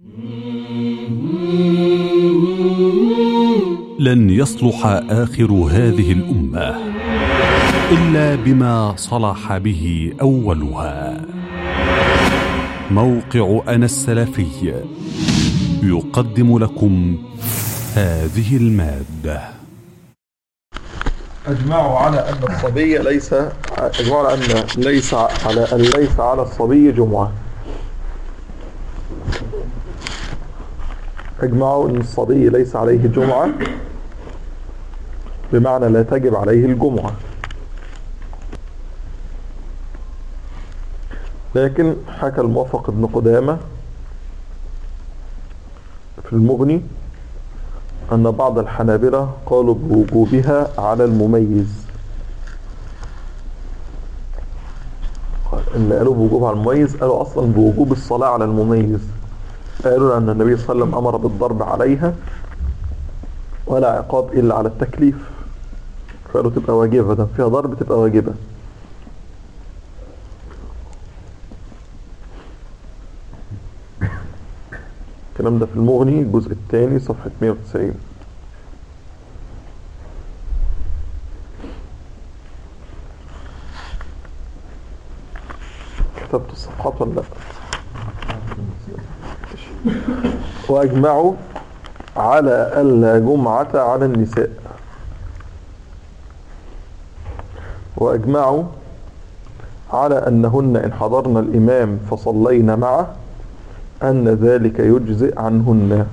لن يصلح اخر هذه الامه الا بما صلح به اولها موقع انا السلفي يقدم لكم هذه الماده أجمعوا على أن الصبي ليس أجمعوا على أن ليس على أن ليس على الصبي جمعة أجمعوا أن الصبي ليس عليه جمعة بمعنى لا تجب عليه الجمعة لكن حكى الموفق ابن قدامة في المغني أن بعض الحنابلة قالوا بوجوبها على المميز اللي قالوا بوجوبها على المميز قالوا أصلا بوجوب الصلاة على المميز قالوا أن النبي صلى الله عليه وسلم أمر بالضرب عليها ولا عقاب إلا على التكليف فقالوا تبقى واجبة دام فيها ضرب تبقى واجبة الكلام ده في المغني الجزء الثاني صفحة 190 كتبت الصفحات ولا لا واجمعوا على ألا جمعة على النساء واجمعوا على أنهن إن حضرن الإمام فصلينا معه أن ذلك يجزئ عنهن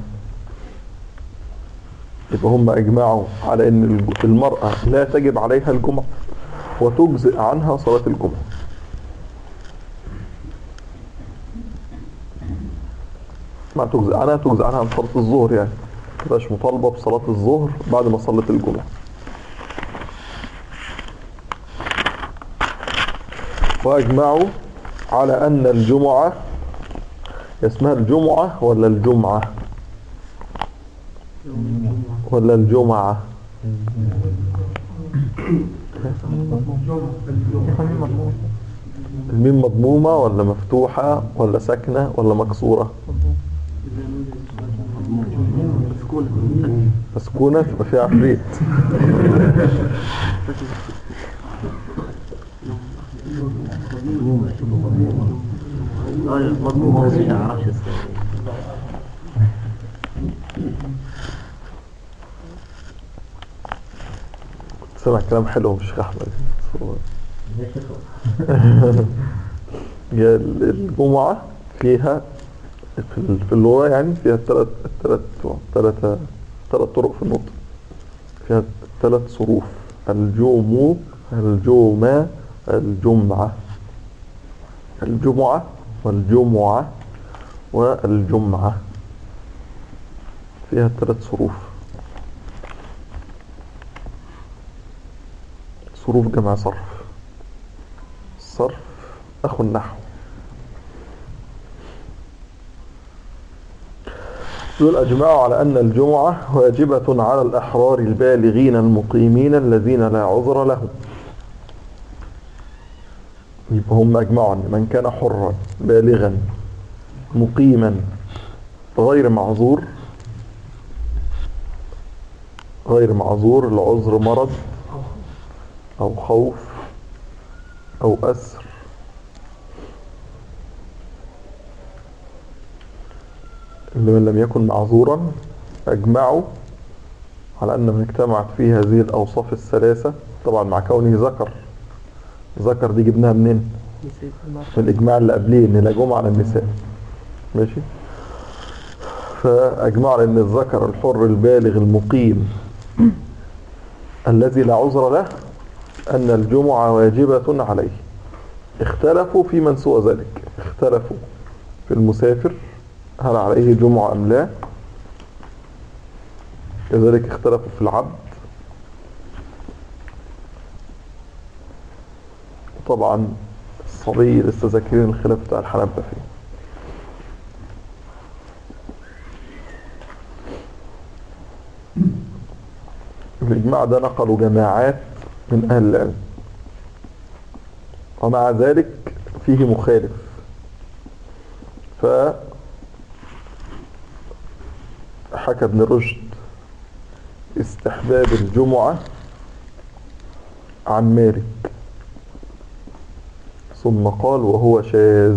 يبقى هم أجمعوا على أن المرأة لا تجب عليها الجمعة وتجزئ عنها صلاة الجمعة ما تجزئ عنها تجزئ عنها عن صلاة الظهر يعني مش مطالبة بصلاة الظهر بعد ما صلت الجمعة وأجمعوا على أن الجمعة اسمها الجمعة ولا الجمعة ولا الجمعة الميم مضمومة ولا مفتوحة ولا ساكنة ولا مكسورة مسكونة تبقى فيها عفريت مضمون بس ما اعرفش سمع كلام حلو من الشيخ احمد هي الجمعة فيها في في اللغة يعني فيها ثلاث ثلاث ثلاث ثلاث طرق في النطق فيها ثلاث صروف الجمو الجمعة الجمعة الجمعة والجمعة والجمعة فيها ثلاث صروف صروف جمع صرف الصرف أخو النحو دول أجمعوا على أن الجمعة واجبة على الأحرار البالغين المقيمين الذين لا عذر لهم يبقى هم أجمعوا أن من كان حرا بالغا مقيما غير معذور غير معذور لعذر مرض أو خوف أو أسر لمن لم يكن معذورا أجمعوا على أن من اجتمعت فيه هذه الأوصاف الثلاثة طبعا مع كونه ذكر ذكر دي جبناها منين من الإجماع اللي قبليه إن لا جمعة على النساء ماشي فأجمعوا على أن الذكر الحر البالغ المقيم الذي لا عذر له أن الجمعة واجبة عليه اختلفوا في من سوى ذلك اختلفوا في المسافر هل عليه جمعة أم لا كذلك اختلفوا في العبد طبعا الصبي لسه ذاكرين الخلاف بتاع الحنابلة فيه الإجماع ده نقلوا جماعات من أهل العلم ومع ذلك فيه مخالف ف حكى ابن رشد استحباب الجمعة عن مالك ثم قال وهو شاذ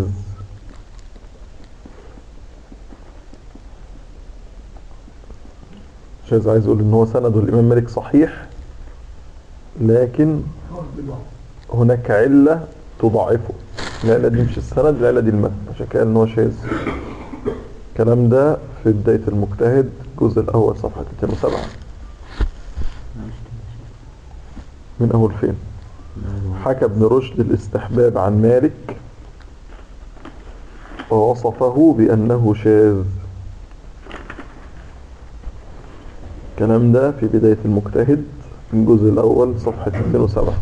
شاذ عايز يقول ان هو سنده الامام مالك صحيح لكن هناك علة تضعفه العلة دي مش السند العلة دي المتن عشان كده ان هو شاذ الكلام ده في بداية المجتهد الجزء الأول صفحة 207 من أول فين حكى ابن رشد الاستحباب عن مالك ووصفه بأنه شاذ الكلام ده في بداية المجتهد الجزء الأول صفحة 207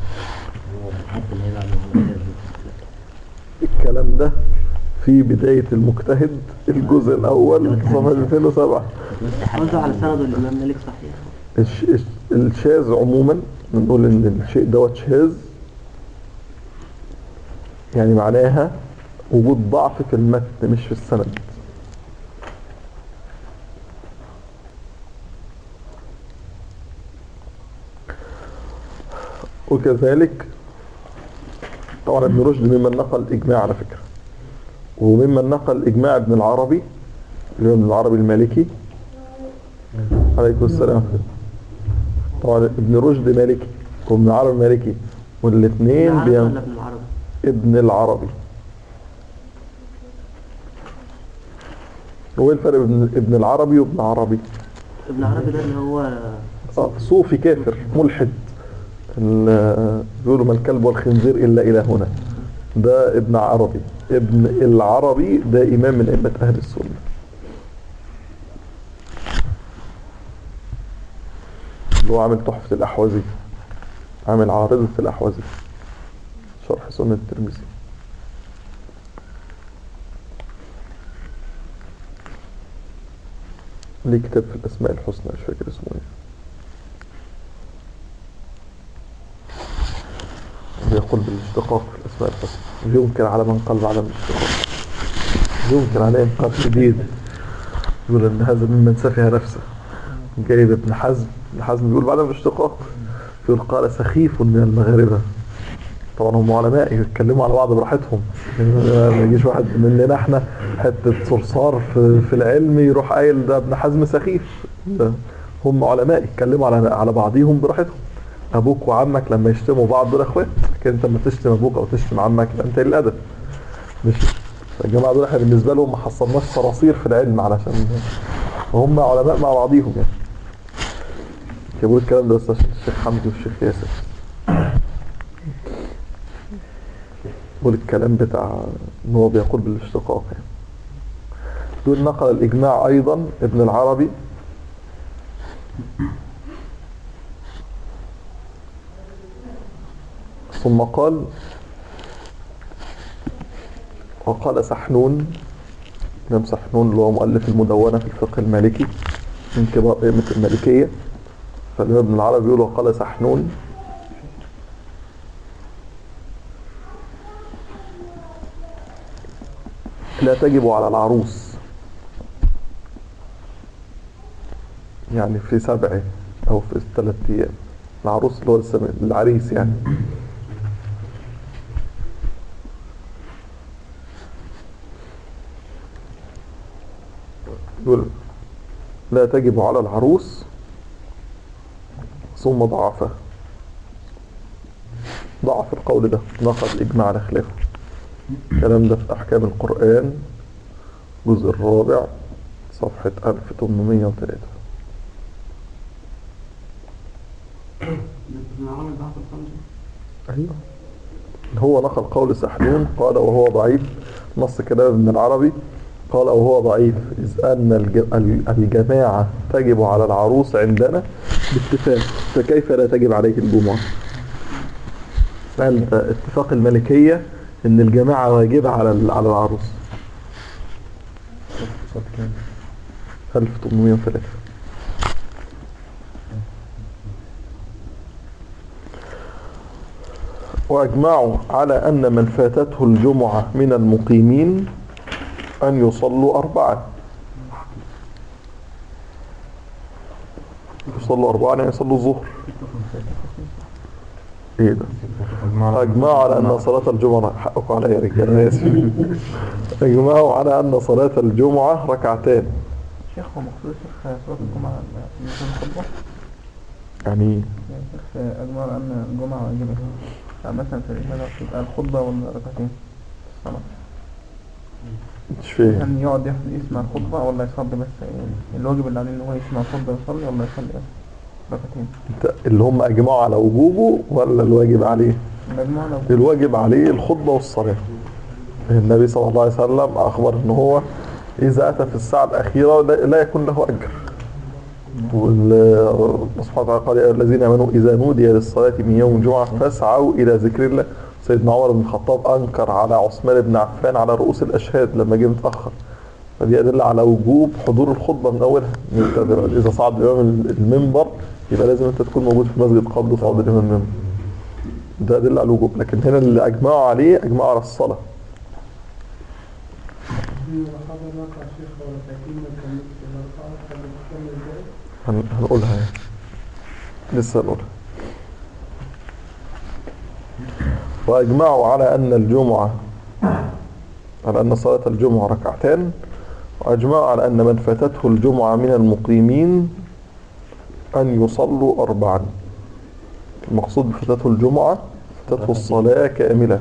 الكلام ده في بداية المجتهد الجزء الأول صفحة 2007 قصده على سنده الإمام مالك صحيح الش- الش- الشاذ عموما بنقول ان الشيء دوت شاذ يعني معناها وجود ضعف في المتن مش في السند وكذلك طبعا ابن رشد ممن نقل الاجماع على فكره وممن نقل اجماع ابن العربي اللي هو ابن العربي المالكي عليكم السلام طبعا ابن رشد مالكي وابن العربي مالكي والاثنين العربي بيم... ولا ابن العربي؟ ابن العربي هو إيه الفرق بين ابن العربي وابن عربي ابن العربي ده اللي هو آه، صوفي كافر ملحد ال- بيقولوا ما الكلب والخنزير الا الى هنا ده ابن عربي ابن العربي ده امام من ائمه اهل السنه اللي هو عامل تحفه الاحوذي عامل عارضه الاحوذي شرح سنه الترمذي ليه كتاب في الاسماء الحسنى مش فاكر اسمه ايه يقول بالاشتقاق في الاسماء الحسنى يمكن على من قال بعدم الاشتقاق يمكن عليه انقاذ شديد يقول ان هذا ممن سفه نفسه جايب ابن حزم ابن حزم بيقول بعدم الاشتقاق يقول قال سخيف من المغاربه طبعا هم علماء يتكلموا على بعض براحتهم ما يجيش واحد مننا احنا حته صرصار في, في العلم يروح قايل ده ابن حزم سخيف ده هم علماء يتكلموا على على بعضهم براحتهم ابوك وعمك لما يشتموا بعض دول اخوات لكن انت لما تشتم ابوك او تشتم عمك يبقى انت الادب مش الجماعه دول احنا بالنسبه لهم ما حصلناش صراصير في العلم علشان هم علماء مع بعضيهم يعني يقول الكلام ده بس عشان الشيخ حمدي والشيخ ياسر يقول الكلام بتاع ان هو بيقول بالاشتقاق يعني دول نقل الاجماع ايضا ابن العربي ثم قال وقال سحنون إمام سحنون اللي هو مؤلف المدونة في الفقه المالكي من كبار أئمة المالكية فالإمام ابن العربي يقول وقال سحنون لا تجب على العروس يعني في سبعة أو في ثلاث أيام العروس اللي هو لسه العريس يعني يقول لا تجب على العروس ثم ضعفه ضعف القول ده نقض الإجماع على خلافه الكلام ده في أحكام القرآن الجزء الرابع صفحة 1803 أيوه هو نقل قول سحنون قال وهو ضعيف نص كلام ابن العربي قال وهو ضعيف إذ أن الج- ال- الجماعة تجب على العروس عندنا باتفاق فكيف لا تجب عليه الجمعة هل اتفاق الملكية ان الجماعة واجبة على ال- على العروس 1803 وأجمعوا على أن من فاتته الجمعة من المقيمين أن يصلوا أربعة يصلوا أربعا يعني يصلوا الظهر ايه ده أجمعوا على أن صلاة الجمعة حقكم عليا يا رجالة أنا آسف أجمعوا على أن صلاة الجمعة ركعتان شيخ هو مقصود شيخ صلاة الجمعة مثل الخطبة يعني إيه؟ يعني شيخ أجمع على أن الجمعة واجبة فمثلا في الإمامة تبقى الخطبة ولا ركعتين في الصلاة مش فاهم يعني يقعد يحضر- يسمع الخطبة ولا يصلي بس يعني الواجب اللي عليه إن هو يسمع الخطبة ويصلي ولا يصلي بس ركعتين انت اللي هم أجمعوا على وجوبه ولا الواجب عليه المجموعة لو الواجب عليه الخطبة والصلاة النبي صلى الله عليه وسلم أخبر أن هو إذا أتى في الساعة الأخيرة لا لا يكون له أجر والله سبحانه وتعالى قال يا أيها الذين آمنوا إذا نودي للصلاة من يوم الجمعة فاسعوا إلى ذكر الله سيدنا عمر بن الخطاب أنكر على عثمان بن عفان على رؤوس الأشهاد لما جه متأخر فدي يدل على وجوب حضور الخطبة من أولها إن أنت دلوقتي إذا صعد الإمام المنبر يبقى لازم أنت تكون موجود في المسجد قبل صعود الإمام المنبر ده يدل على الوجوب لكن هنا اللي أجمعوا عليه أجمعوا على الصلاة هن- هنقولها يعني. لسه هنقولها وأجمعوا على أن الجمعة على أن صلاة الجمعة ركعتان وأجمعوا على أن من فاتته الجمعة من المقيمين أن يصلوا أربعا المقصود بفاتته الجمعة فاتته الصلاة كاملة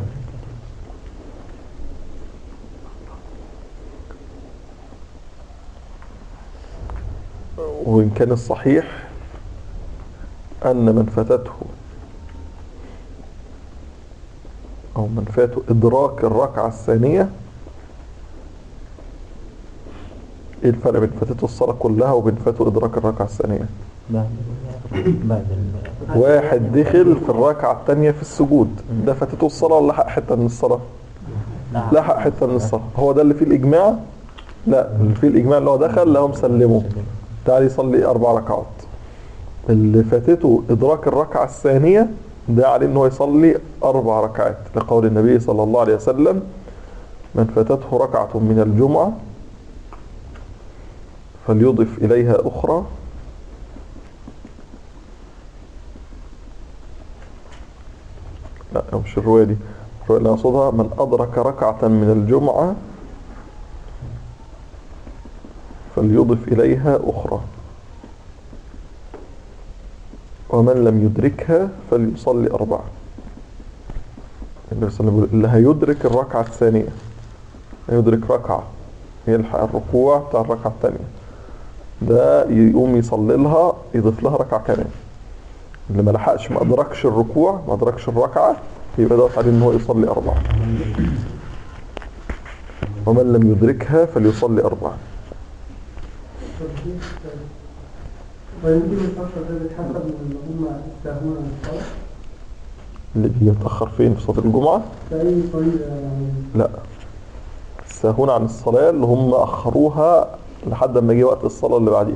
وإن كان الصحيح أن من فاتته أو من فاته إدراك الركعة الثانية إيه الفرق بين فاتته الصلاة كلها وبين فاته إدراك الركعة الثانية؟ بعد بعد ال- واحد دخل في الركعة الثانية في السجود ده فاتته الصلاة ولا لحق حتة من الصلاة؟ لحق حتة من الصلاة هو ده اللي فيه الإجماع؟ لا اللي فيه الإجماع اللي هو دخل لهم سلموا تعالى يصلي أربع ركعات اللي فاتته إدراك الركعة الثانية ده عليه إن هو يصلي أربع ركعات لقول النبي صلى الله عليه وسلم من فاتته ركعة من الجمعة فليضف إليها أخرى لا مش الرواية دي الرواية اللي أقصدها من أدرك ركعة من الجمعة فليضف إليها أخرى ومن لم يدركها فليصلي أربعة النبي صلى الله عليه وسلم بيقول اللي هيدرك الركعة الثانية هيدرك ركعة يلحق الركوع بتاع الركعة الثانية ده يقوم يصلي لها يضيف لها ركعة كمان اللي ما لحقش ما أدركش الركوع ما أدركش الركعة يبقى دوت عليه إن هو يصلي أربعة ومن لم يدركها فليصلي أربعة ويمكن الفترة ده بيتحسب من اللي هم يستهون عن الصلاة اللي بيجي متأخر فين في صلاة الجمعة بأي طريقة يعني لا الساهون عن الصلاة اللي هم أخروها لحد ما جه وقت الصلاة اللي بعديها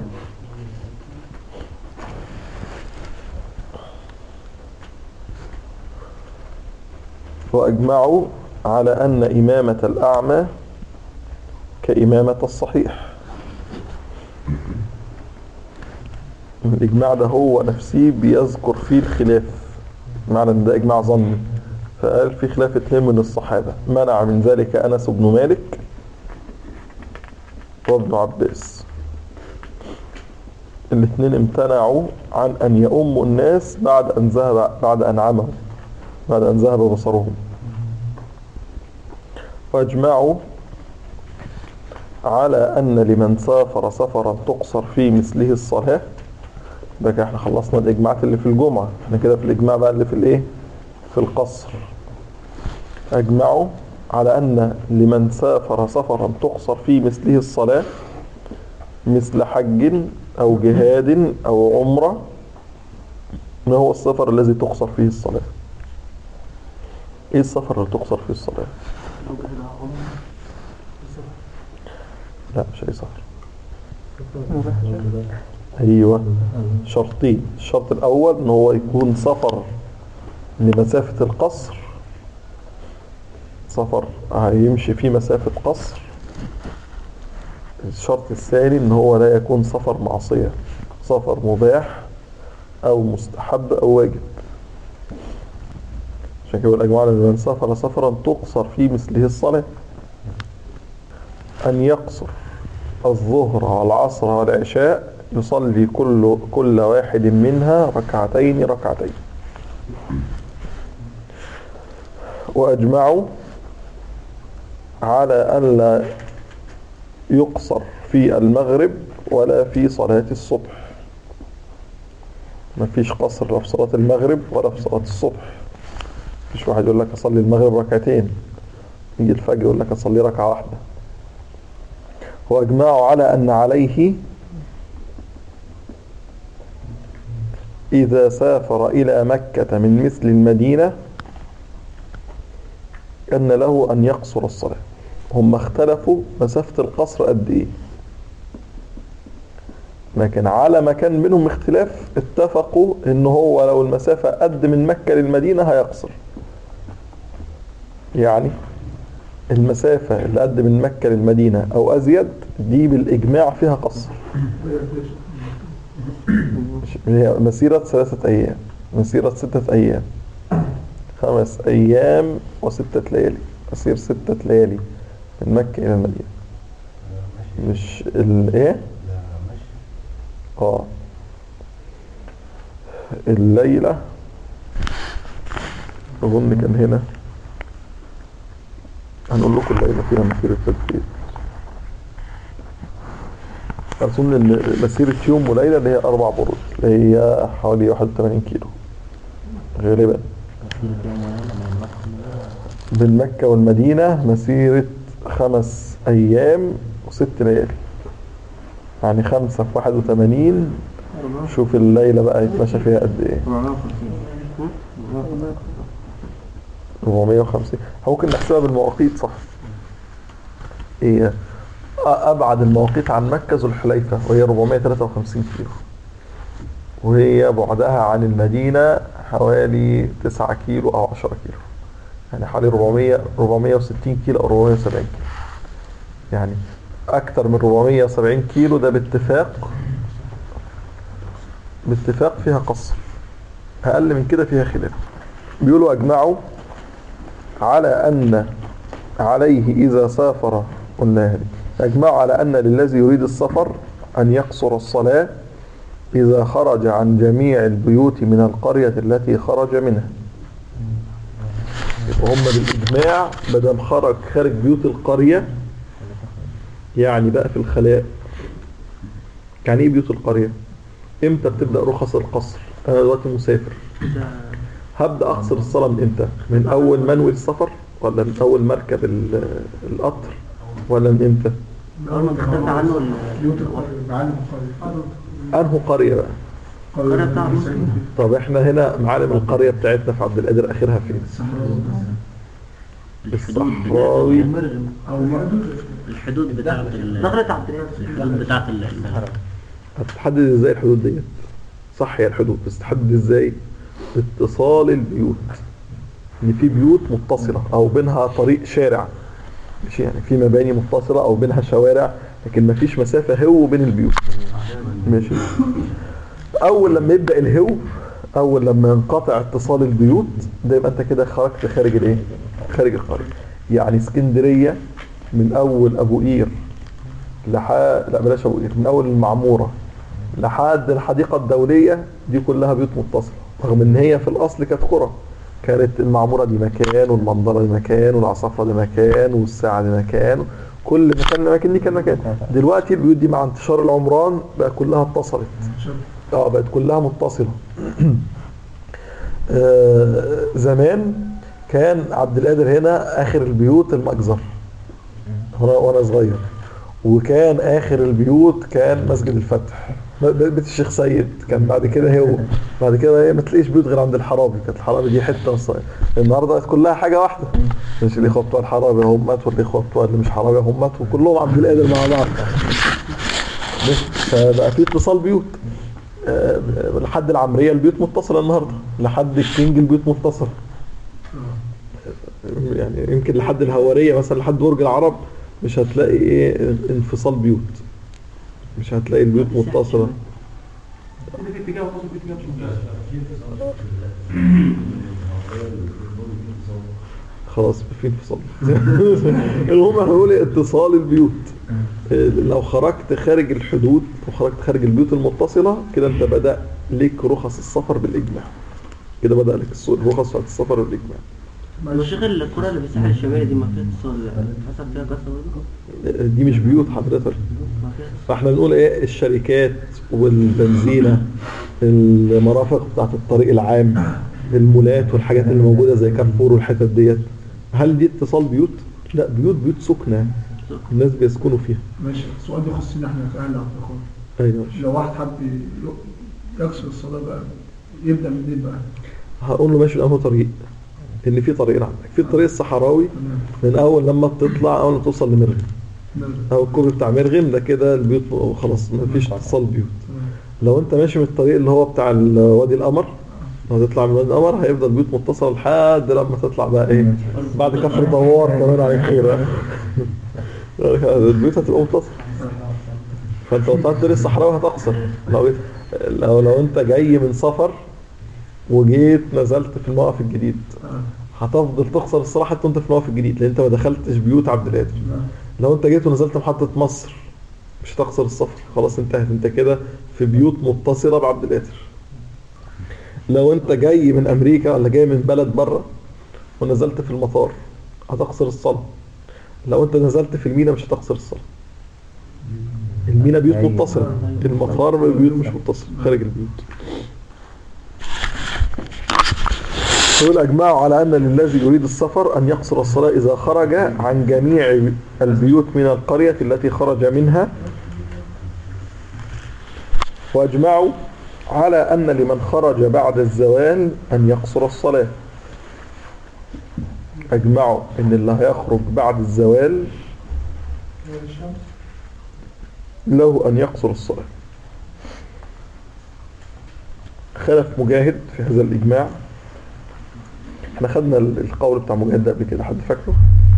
وأجمعوا على أن إمامة الأعمى كإمامة الصحيح الإجماع ده هو نفسه بيذكر فيه الخلاف معنى ان ده إجماع ظني فقال في خلاف اتنين من الصحابة منع من ذلك أنس بن مالك وابن عباس الاثنين امتنعوا عن أن يؤموا الناس بعد أن ذهب بعد أن عموا بعد أن ذهب بصرهم واجمعوا على أن لمن سافر سفرا تقصر في مثله الصلاة ده كده احنا خلصنا الإجماعات اللي في الجمعة احنا كده في الإجماع بقى اللي في الإيه في القصر أجمعوا على أن لمن سافر سفرا تقصر في مثله الصلاة مثل حج أو جهاد أو عمرة ما هو السفر الذي تقصر فيه الصلاة إيه السفر اللي تقصر فيه الصلاة لو جهد عمر لا مش أي سفر مباح شيخ. أيوة شرطين الشرط الأول إن هو يكون سفر لمسافة القصر سفر هيمشي فيه مسافة قصر الشرط الثاني إن هو لا يكون سفر معصية سفر مباح او مستحب او واجب عشان كده الاجماع ان من سافر سفرا تقصر في مثله الصلاة ان يقصر الظهر والعصر والعشاء يصلي كل كل واحد منها ركعتين ركعتين واجمعوا على ان لا يقصر في المغرب ولا في صلاة الصبح مفيش قصر لا في صلاة المغرب ولا في صلاة الصبح مفيش واحد يقول لك اصلي المغرب ركعتين يجي الفجر يقول لك اصلي ركعة واحدة واجمعوا على ان عليه اذا سافر الى مكة من مثل المدينة ان له ان يقصر الصلاة هم اختلفوا مسافة القصر قد ايه لكن على ما كان منهم اختلاف اتفقوا ان هو لو المسافة قد من مكة للمدينة هيقصر يعني المسافة اللي قد من مكة للمدينة او ازيد دي بالاجماع فيها قصر هي مسيرة ثلاثة ايام مسيرة ستة ايام خمس ايام وستة ليالي مسير ستة ليالي من مكة الى المدينة مش الايه اه الليلة اظن كان هنا هنقول لكم الليلة فيها مسيرة تدبير اظن ان مسيرة يوم وليلة اللي هي اربع برود اللي هي حوالي 81 كيلو غالبا بين مكة والمدينة مسيرة خمس ايام وست ليالي يعني خمسة في واحد وثمانين شوف الليلة بقى يتمشى فيها قد ايه 450 ممكن نحسبها بالمواقيت صح ايه ابعد المواقيت عن مكة ذو الحليفة وهي 453 كيلو وهي بعدها عن المدينة حوالي 9 كيلو او 10 كيلو يعني حوالي 400 460 كيلو او 470 كيلو يعني اكتر من 470 كيلو ده باتفاق باتفاق فيها قصر اقل من كده فيها خلاف بيقولوا اجمعوا على ان عليه اذا سافر قلنا هذه اجمعوا على ان للذي يريد السفر ان يقصر الصلاة اذا خرج عن جميع البيوت من القرية التي خرج منها يبقى هم بالاجماع مادام خرج خارج بيوت القرية يعني بقى في الخلاء يعني ايه بيوت القرية امتى بتبدأ رخص القصر انا دلوقتي مسافر هبدأ اقصر الصلاة من امتى من اول منوي السفر ولا من اول مركب ال- القطر ولا من امتى اول ما تختلف عنه ال- بيوت القرية معالم القرية انه قرية بقى القرية بتاع مصر. طب احنا هنا معالم القرية بتاعتنا في عبد القادر اخرها فين الصحراوي أو مردود الحدود بتاعت ال- دخلت عبد القادر الحدود بتاعت ال- ال- هتحدد ازاي الحدود ديت صح هي الحدود بس تحدد ازاي اتصال البيوت ان في بيوت متصلة او بينها طريق شارع مش يعني في مباني متصلة او بينها شوارع لكن مفيش مسافة هو بين البيوت ماشي اول لما يبدأ الهو اول لما ينقطع اتصال البيوت ده يبقى انت كده خرجت خارج الايه خارج القرية يعني اسكندرية من اول ابو قير لحد لا بلاش ابو قير من اول المعمورة لحد الحديقة الدولية دي كلها بيوت متصلة رغم ان هي في الاصل كانت قرى كانت المعمورة دي مكان والمنظرة دي مكان والعصافرة دي مكان والساعة دي مكان كل مكان الاماكن دي كان مكان دلوقتي البيوت دي مع انتشار العمران بقى كلها اتصلت اه بقت كلها متصلة آه زمان كان عبد القادر هنا اخر البيوت المجزر هنا وانا صغير وكان اخر البيوت كان مسجد الفتح ب- بيت الشيخ سيد كان بعد كده هو بعد كده ايه ما تلاقيش بيوت غير عند الحرابي كانت الحرابي دي حته صغيرة. النهارده بقت كلها حاجه واحده مش الاخوه بتوع الحرابي هم مات والاخوه بتوع اللي مش حرابي هم مات وكلهم عبد القادر مع بعض بس فبقى في اتصال بيوت آه، لحد العمريه البيوت متصله النهارده لحد الكينج البيوت متصله يعني يمكن لحد الهواريه مثلا لحد برج العرب مش هتلاقي ايه انفصال بيوت مش هتلاقي البيوت متصله اتجاه وتصل في اتجاه مش ممتاز خلاص في انفصال المهم احنا بنقول إيه؟ اتصال البيوت إيه، لو خرجت خارج الحدود او خرجت خارج البيوت المتصلة كده انت بدأ ليك رخص السفر بالإجماع كده بدأ لك السوق الرخص بتاعت السفر بالإجماع مشيخ الكرة اللي في الساحل الشمالي دي ما فيها اتصال حسب فيها قصة برضه إيه، دي مش بيوت حضرتك ما فيها فاحنا بنقول ايه الشركات والبنزينة المرافق بتاعت الطريق العام المولات والحاجات اللي موجودة زي كارفور والحتت ديت هل دي اتصال بيوت؟ لا بيوت بيوت سكنة الناس بيسكنوا فينا ماشي السؤال ده يخصنا احنا كأهل اخوان ايوه ماشي. لو واحد حب ي- يكسر الصلاة بقى يبدأ من منين بقى؟ هقول له ماشي الأول طريق ان في طريقين عندك في الطريق الصحراوي تمام من اول لما بتطلع اول ما توصل لمرغم نرجع. او الكوبري بتاع مرغم ده كده البيوت خلاص ما فيش اتصال بيوت تمام لو انت ماشي من الطريق اللي هو بتاع ال- وادي القمر لو تطلع من وادي القمر هيفضل بيوت متصله لحد لما تطلع بقى ايه بعد كفر دوار كمان على خير البيوت هتبقى متصله فانت لو طلعت طريق الصحراوي هتخسر لو لو لو انت جاي من سفر وجيت نزلت في الموقف الجديد هتفضل تخسر الصراحه حتى وانت في الموقف الجديد لان انت ما دخلتش بيوت عبد القادر لو انت جيت ونزلت محطه مصر مش هتخسر السفر خلاص انتهت انت كده في بيوت متصله بعبد القادر لو انت جاي من امريكا ولا جاي من بلد بره ونزلت في المطار هتخسر الصلاه لو انت نزلت في المينا مش هتخسر الصلاه المينا بيوت متصله المطار بيوت مش متصله خارج البيوت يقول أجمعوا على أن للذي يريد السفر أن يقصر الصلاة إذا خرج عن جميع البيوت من القرية التي خرج منها وأجمعوا على أن لمن خرج بعد الزوال أن يقصر الصلاة أجمعوا أن اللي هيخرج بعد الزوال له أن يقصر الصلاة خلف مجاهد في هذا الإجماع احنا خدنا ال- القول بتاع مجاهد ده قبل كده حد فاكره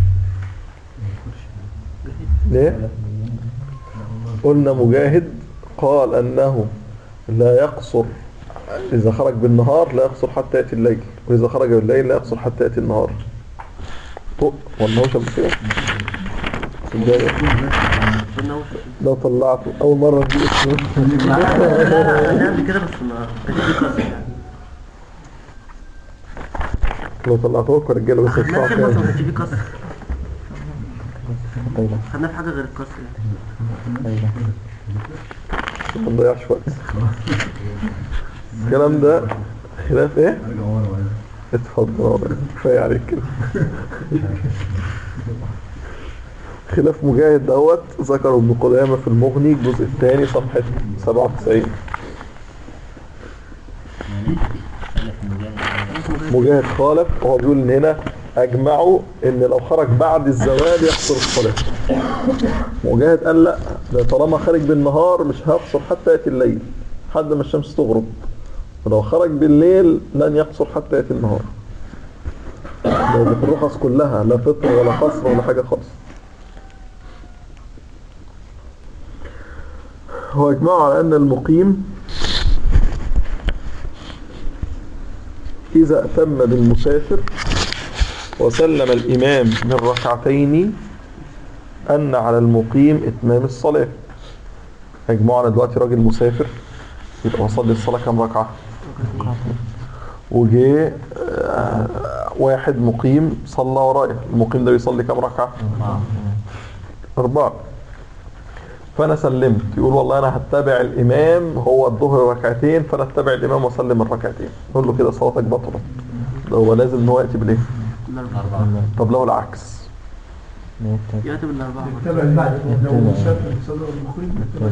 ليه قلنا مجاهد قال انه لا يقصر اذا خرج بالنهار لا يقصر حتى ياتي الليل واذا خرج بالليل لا يقصر حتى ياتي النهار طق ولا هو قبل كده صدقني. قلنا هو لو طلعته اول مره نجيب اسمه لا لا قبل كده بس ما كانش فيه قصة يعني لو طلعته لكم رجاله بس خدناه يدفعوا في مصر ما كام كانش فيه قصة خدناه في حاجة غير القصة يعني ما نضيعش وقت الكلام ده خلاف ايه؟ اتفضل والله، كفايه عليك كده خلاف مجاهد دوت ذكره ابن قدامه في المغني الجزء الثاني صفحه 97 مجاهد خالف وهو بيقول ان هنا اجمعوا ان لو خرج بعد الزوال يقصر الصلاه مجاهد قال لا ده طالما خارج بالنهار مش هيقصر حتى ياتي الليل لحد ما الشمس تغرب ولو خرج بالليل لن يقصر حتى ياتي النهار ده دي في الرخص كلها لا فطر ولا قصر ولا حاجه خالص هو اجمعوا على ان المقيم إذا أتم بالمسافر وسلم الإمام من ركعتين أن على المقيم إتمام الصلاة يجمعوا على دلوقتي راجل مسافر يبقى وصلي الصلاة كام ركعة وجه آه، واحد مقيم صلى ورايا المقيم ده بيصلي كام ركعة أربعة فأنا سلمت يقول والله أنا هتبع الإمام هو الظهر ركعتين فأنا اتبع الإمام وأسلم الركعتين نقول له كده صلاتك بطلت ده هو لازم إن هو يأتي بالإيه الأربعة طب لو العكس يأتي بالأربعة تابع المعنى لو مسافر صدر المخرج تابع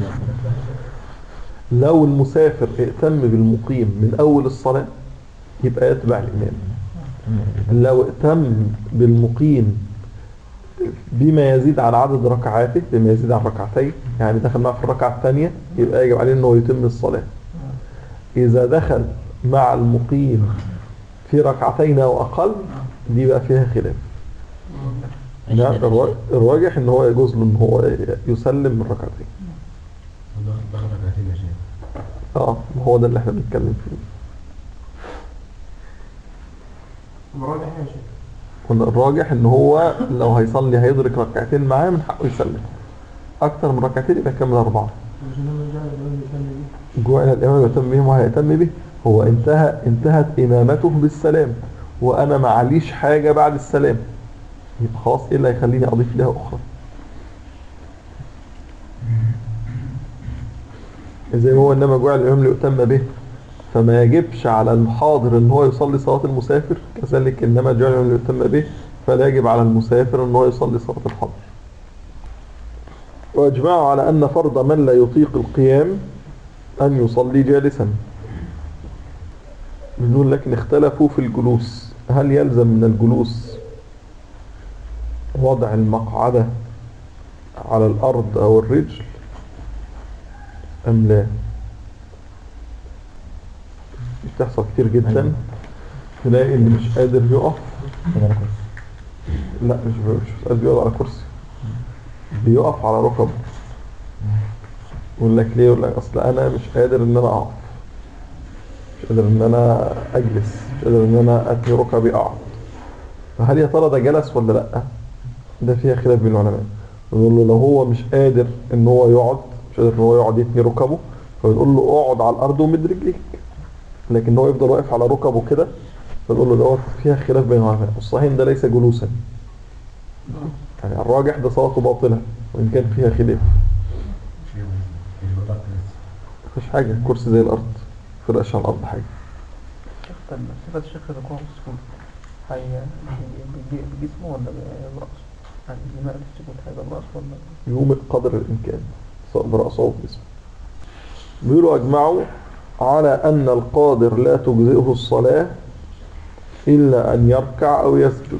لو المسافر ائتم بالمقيم من أول الصلاة يبقى يتبع الإمام لو ائتم بالمقيم بما يزيد على عدد ركعاته بما يزيد عن ركعتين يعني دخل معه في الركعة الثانية يبقى يجب عليه أنه يتم الصلاة إذا دخل مع المقيم في ركعتين أو أقل دي بقى فيها خلاف نعم الر- الراجح ان هو يجوز له ان هو يسلم من ركعتين اه هو ده اللي احنا بنتكلم فيه المراجع ايه يا شيخ؟ قلنا الراجح ان هو لو هيصلي هيدرك ركعتين معاه من حقه يسلم اكتر من ركعتين يبقى يكمل اربعه عشان لما جاء الإمام يسمي بيه جعل الامام يهتم بهم وهيهتم به هو انتهى انتهت امامته بالسلام وانا معليش حاجه بعد السلام يبقى خلاص ايه اللي هيخليني اضيف لها اخرى زي ما هو انما جعل الامام ليؤتم به فما يجبش على الحاضر ان هو يصلي صلاه المسافر كذلك انما جعل الامام ليؤتم به فلا يجب على المسافر ان هو يصلي صلاه الحاضر واجمعوا على ان فرض من لا يطيق القيام أن يصلي جالسا بنقول لكن اختلفوا في الجلوس هل يلزم من الجلوس وضع المقعدة على الأرض أو الرجل أم لا بتحصل كتير جدا تلاقي اللي مش قادر يقف لا مش مش قادر يقعد على كرسي بيقف على ركبه يقول لك ليه يقول لك اصل انا مش قادر ان انا اقف مش قادر ان انا اجلس مش قادر ان انا اتني ركبي اقعد فهل يا ترى ده جلس ولا لا ده فيها خلاف بين العلماء بنقول له لو هو مش قادر ان هو يقعد مش قادر ان هو يقعد يتني ركبه فبنقول له اقعد على الارض ومد رجليك لكن هو يفضل واقف على ركبه كده فنقول له دوت فيها خلاف بين العلماء الصحيح ده ليس جلوسا يعني الراجح ده صلاته باطله وان كان فيها خلاف مفيش حاجة كرسي زي الأرض فرقش على الأرض حاجة شيخ طب صفة الشيخ الركوع والسجود هي بج- بجسمه ولا برأسه؟ يعني الإيمان في السجود هيبقى برأسه ولا يوم قدر الإمكان سواء برأسه أو بجسمه بيقولوا أجمعوا على أن القادر لا تجزئه الصلاة إلا أن يركع أو يسجد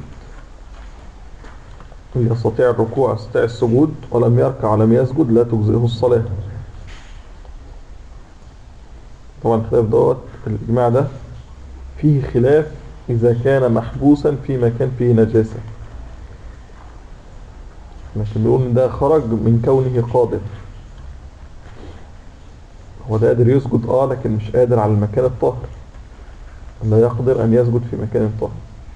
يستطيع الركوع يستطيع السجود ولم يركع ولم يسجد لا تجزئه الصلاة طبعا الخلاف دوت الإجماع ده فيه خلاف إذا كان محبوسا في مكان فيه نجاسة لكن بيقول إن ده خرج من كونه قادر هو ده قادر يسجد اه لكن مش قادر على المكان الطاهر لا يقدر أن يسجد في مكان طاهر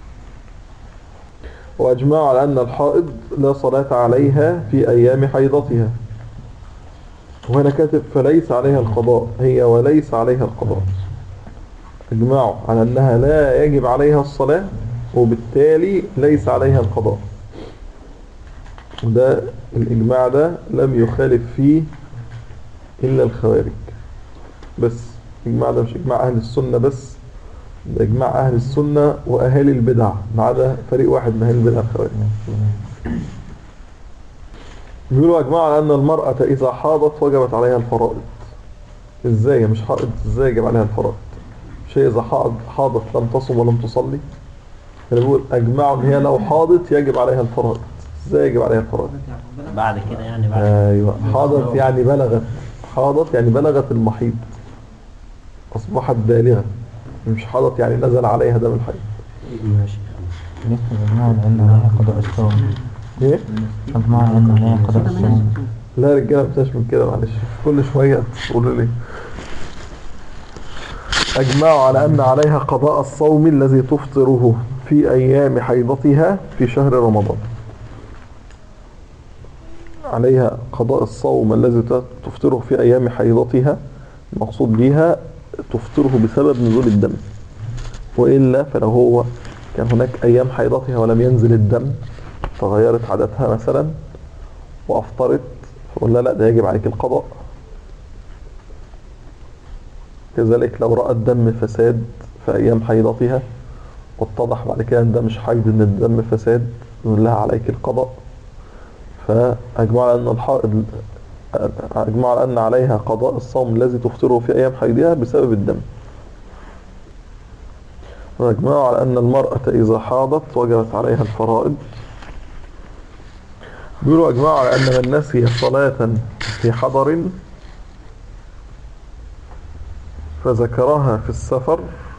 وأجمعوا على أن الحائض لا صلاة عليها في أيام حيضتها وهنا كاتب فليس عليها القضاء هي وليس عليها القضاء اجمعوا على أنها لا يجب عليها الصلاة وبالتالي ليس عليها القضاء وده الإجماع ده لم يخالف فيه إلا الخوارج بس الإجماع ده مش إجماع أهل السنة بس ده إجماع أهل السنة وأهالي البدع ما عدا فريق واحد من أهل البدع الخوارج بيقولوا أجمعوا على أن المرأة إذا حاضت وجبت عليها الفرائض إزاي مش حائض إزاي يجب عليها الفرائض مش هي إذا حاض حاضت لم تصم ولم تصلي أنا بقول أجمعوا إن هي لو حاضت يجب عليها الفرائض إزاي يجب عليها الفرائض بعد كده يعني بعد ايوه حاضت يعني بلغت حاضت يعني بلغت المحيط اصبحت بالغه مش حاضت يعني نزل عليها دم الحيض ماشي لسه مجموعة لأن عليها قضاء الصوم ايه مجموعة لأن عليها قضاء الصوم لا يا رجاله ما من كده معلش كل شويه تقولوا لي اجمعوا على ان عليها قضاء الصوم الذي تفطره في ايام حيضتها في شهر رمضان عليها قضاء الصوم الذي تفطره في ايام حيضتها المقصود بها تفطره بسبب نزول الدم والا فلو هو كان هناك ايام حيضتها ولم ينزل الدم تغيرت عادتها مثلا وافطرت فقلنا لا ده يجب عليك القضاء كذلك لو رأت دم فساد في أيام حيضتها واتضح بعد كده ان ده مش حيض ان الدم فساد نقول لها عليك القضاء فأجمع على أن الحائض أجمع على أن عليها قضاء الصوم الذي تفطره في أيام حيضها بسبب الدم وأجمعوا على أن المرأة إذا حاضت وجبت عليها الفرائض بيقولوا أجمعوا على أن من نسي صلاة في حضر فذكرها في السفر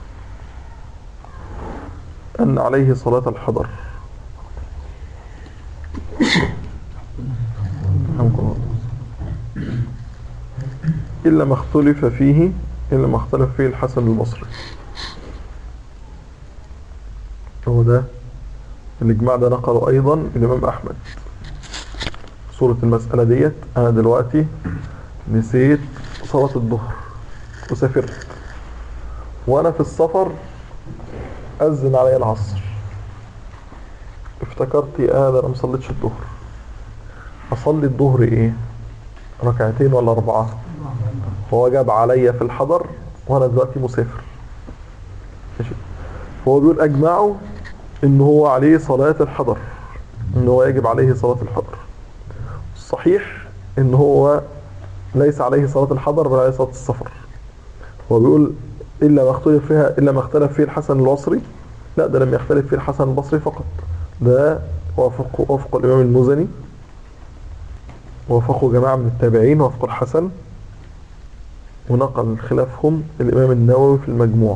أن عليه صلاة الحضر رحمكم الله. إلا ما اختلف فيه اللي ما اختلف فيه الحسن البصري هو ده الإجماع ده نقله أيضا الإمام أحمد صورة المسألة ديت أنا دلوقتي نسيت صلاة الظهر وسافرت وأنا في السفر أذن علي العصر افتكرت يا ده أنا مصليتش الظهر أصلي الظهر إيه ركعتين ولا أربعة هو جاب عليا في الحضر وأنا دلوقتي مسافر ماشي فهو بيقول أجمعوا إن هو عليه صلاة الحضر إن هو يجب عليه صلاة الحضر الصحيح إن هو ليس عليه صلاة الحضر بل عليه صلاة السفر هو بيقول إلا ما اختلف فيها إلا ما اختلف فيه الحسن البصري لا ده لم يختلف فيه الحسن البصري فقط ده وافق وافق الإمام المزني وافقوا جماعة من التابعين وافقوا الحسن ونقل خلافهم الإمام النووي في المجموع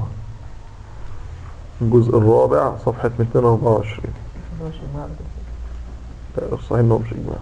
الجزء الرابع صفحة 224 ده مش إجماع على كده. لا الصحيح إنه مش إجماع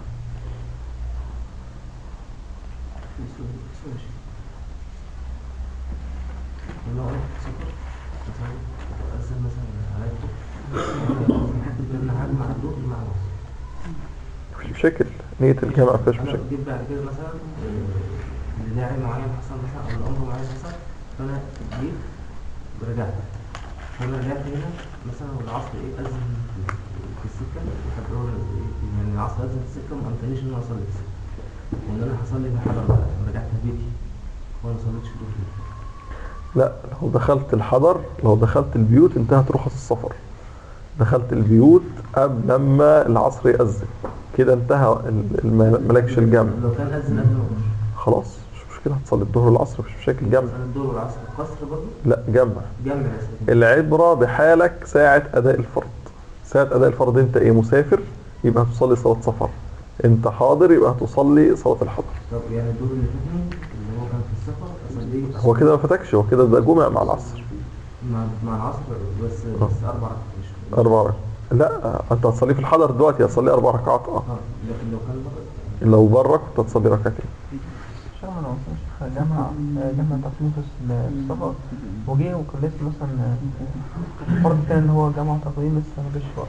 لو أنا في سفر مثلا أذن مثلا على الظهر حتى إن هجمع الظهر مع العصر مفيش مشاكل نية الجامعة مفيهاش أنا مشاكل جيت بعد كده مثلا آه، لداعي معين حصل مثلا أو الأمر معين حصل فأنا جيت ورجعت فأنا رجعت هنا مثلا والعصر إيه أذن في السكة لحد هو إيه، يعني العصر أذن في السكة ما أمكنيش إن أنا أصلي في السكة وإن أنا حصل لي حاجة بقى رجعت بيتي وأنا ما صليتش الظهر لا لو دخلت الحضر لو دخلت البيوت انتهت رخص السفر دخلت البيوت قبل لما العصر يأذن كده انتهى ال- الم- ملكش الجمع لو كان أذن قبل ما أخش خلاص مش مشكلة هتصلي الظهر والعصر مش مشاكل جمع مثلا الظهر والعصر قصر برضه لا جمع جمع بس العبرة بحالك ساعة أداء الفرض ساعة أداء الفرض أنت إيه مسافر يبقى هتصلي صلاة سفر أنت حاضر يبقى هتصلي صلاة الحضر طب يعني الدور اللي فاتني اللي هو كان في السفر أصليه هو كده ما فاتكش هو كده ده جمع مع العصر مع مع العصر بس آه. بس أربع ركعات مش أربع ركعات لا أنت هتصلي في الحضر دلوقتي هتصلي أربع ركعات أه اه لكن لو كان بره لو بره كنت هتصلي ركعتين شغل أنا مش جمع جمع تقسيم في السفر وجه وكان لسه مثلا الفرد التاني اللي هو جمع تقديم لسه ما جاش وقت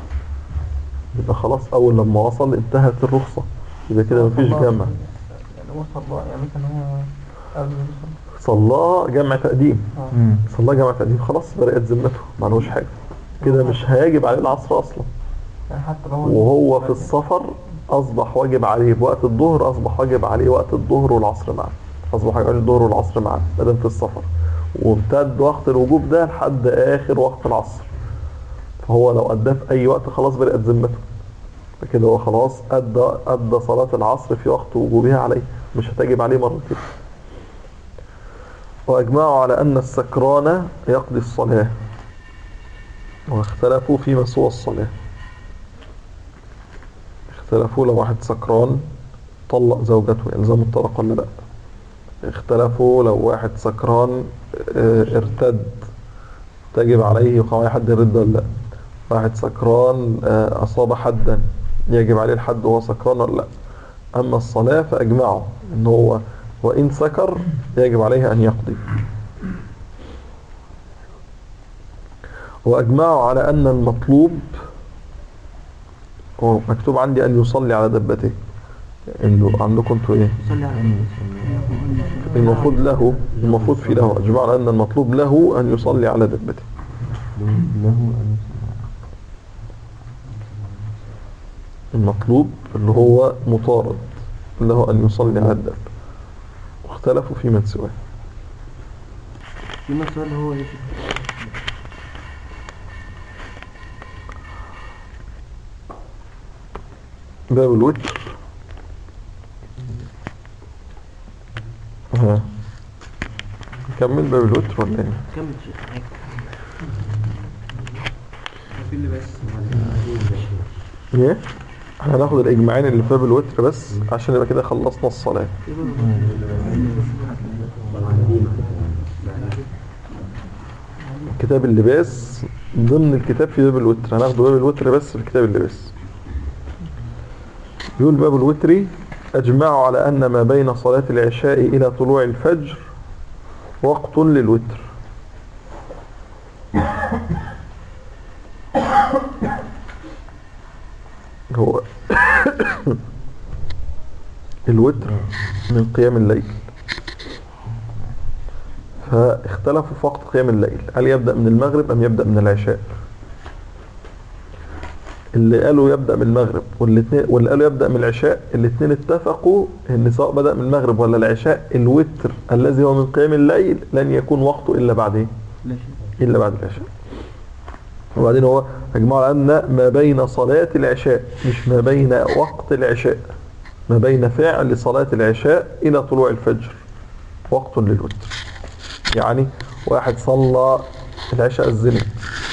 يبقى خلاص أول لما وصل انتهت الرخصة يبقى كده مفيش صلى- جمع يعني هو صلى يعني مثلا هو قبل ما يصلي. صلاه جمع تقديم اه مم. صلاه جمع تقديم خلاص برئت ذمته معلوش حاجة كده مش هيجب عليه العصر أصلا يعني حتى لو وهو في السفر أصبح واجب عليه بوقت الظهر أصبح واجب عليه وقت الظهر والعصر معا أصبح واجب عليه الظهر والعصر معا مادام في السفر وامتد وقت الوجوب ده لحد آخر وقت العصر فهو لو أداه في أي وقت خلاص برئت ذمته فكده هو خلاص أدى أدى صلاة العصر في وقت وجوبها عليه مش هتجب عليه مرتين وأجمعوا على أن السكران يقضي الصلاة واختلفوا فيما سوى الصلاة اختلفوا لو واحد سكران طلق زوجته يلزم الطلاق ولا لا اختلفوا لو واحد سكران اه، ارتد تجب عليه يقام عليه حد الردة ولا لا واحد سكران اه، أصاب حدا يجب عليه الحد وهو سكران ولا لا أما الصلاة فأجمعوا إن هو وإن سكر يجب عليه أن يقضي وأجمعوا على أن المطلوب هو مكتوب عندي أن يصلي على دبته انه عندكم انتوا ايه صلي على المفروض له المفروض في له اجمعوا على ان المطلوب له ان يصلي على دبته له أن المطلوب اللي هو مطارد له ان يصلي على الدابه واختلفوا في من سواه في مسؤول اللي هو ايه باب الوتر ها نكمل باب الوتر ولا ايه كمل شيء ايه احنا هناخد الاجماعين اللي في باب الوتر بس عشان يبقى كده خلصنا الصلاه كتاب اللباس ضمن الكتاب في باب الوتر هناخد باب الوتر بس في كتاب اللباس يقول باب الوتر أجمعوا على أن ما بين صلاة العشاء إلى طلوع الفجر وقت للوتر هو الوتر من قيام الليل فاختلفوا في وقت قيام الليل هل يبدأ من المغرب أم يبدأ من العشاء اللي قالوا يبدأ من المغرب والاثنين واللي قالوا يبدأ من العشاء الاثنين اتفقوا ان سواء بدأ من المغرب ولا العشاء الوتر الذي هو من قيام الليل لن يكون وقته الا بعد ايه؟ الا بعد العشاء وبعدين هو اجمعوا على ان ما بين صلاة العشاء مش ما بين وقت العشاء ما بين فعل صلاة العشاء الى طلوع الفجر وقت للوتر يعني واحد صلى العشاء الزمن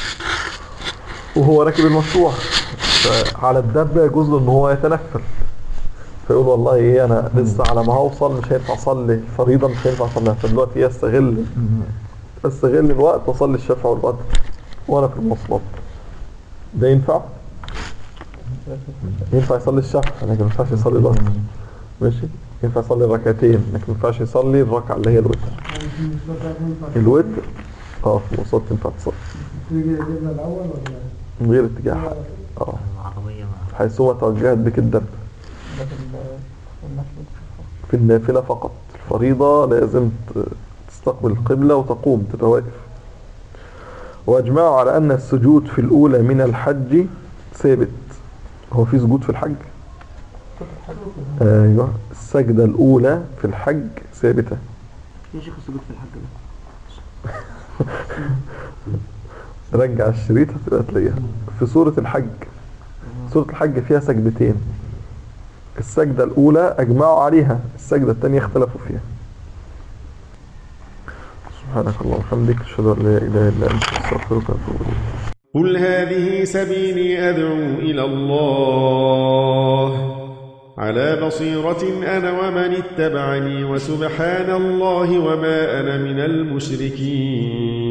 وهو راكب المشروع فعلى الدابة يجوز له ان هو يتنفل فيقول والله ايه انا لسه على ما هوصل مش هينفع اصلي الفريضه مش هينفع اصلي فدلوقتي يستغل استغل الوقت واصلي الشفع والوتر وانا في المواصلات ده ينفع؟ ينفع يصلي الشفع لكن ما ينفعش يصلي الوتر ماشي ينفع يصلي ركعتين لكن ما ينفعش يصلي الركعه اللي هي الوتر الوتر اه في المواصلات تنفع تصلي تيجي الجبنة الأول ولا من غير اتجاه اه العربية ما حيثما توجهت بك الدب ده في ال- في النفل في النافلة فقط الفريضة لازم ت- تستقبل القبلة وتقوم تبقى واقف وأجمعوا على أن السجود في الأولى من الحج ثابت هو في سجود في الحج أيوة السجدة الأولى في الحج ثابتة يا شيخ السجود في الحج ده رجع الشريط هتبقى تلاقيها في سورة الحج سورة الحج فيها سجدتين السجدة الأولى أجمعوا عليها السجدة الثانية اختلفوا فيها سبحانك اللهم وبحمدك أشهد أن لا إله إلا أنت أستغفرك وأتوب إليك قل هذه سبيلي أدعو إلى الله على بصيرة أنا ومن اتبعني وسبحان الله وما أنا من المشركين